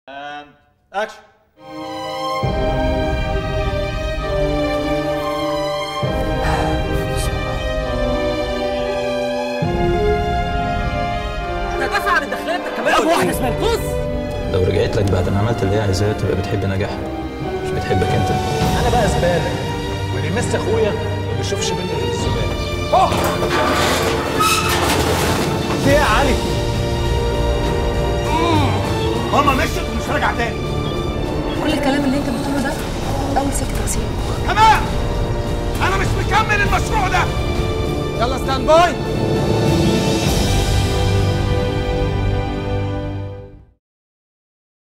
اكشن تدافع عن الداخليه انت كمان ابو واحده اسمها القص لو رجعت لك بعد ما عملت اللي هي عايزاه تبقى بتحب نجاحها مش بتحبك انت انا بقى زباله واللي يمس اخويا ما بيشوفش مني غير الزباله في ايه يا علي؟ ماما مشيت ومش راجعه تاني كل الكلام اللي انت بتقوله ده اول سكه وسيله تمام انا مش مكمل المشروع ده يلا ستاند باي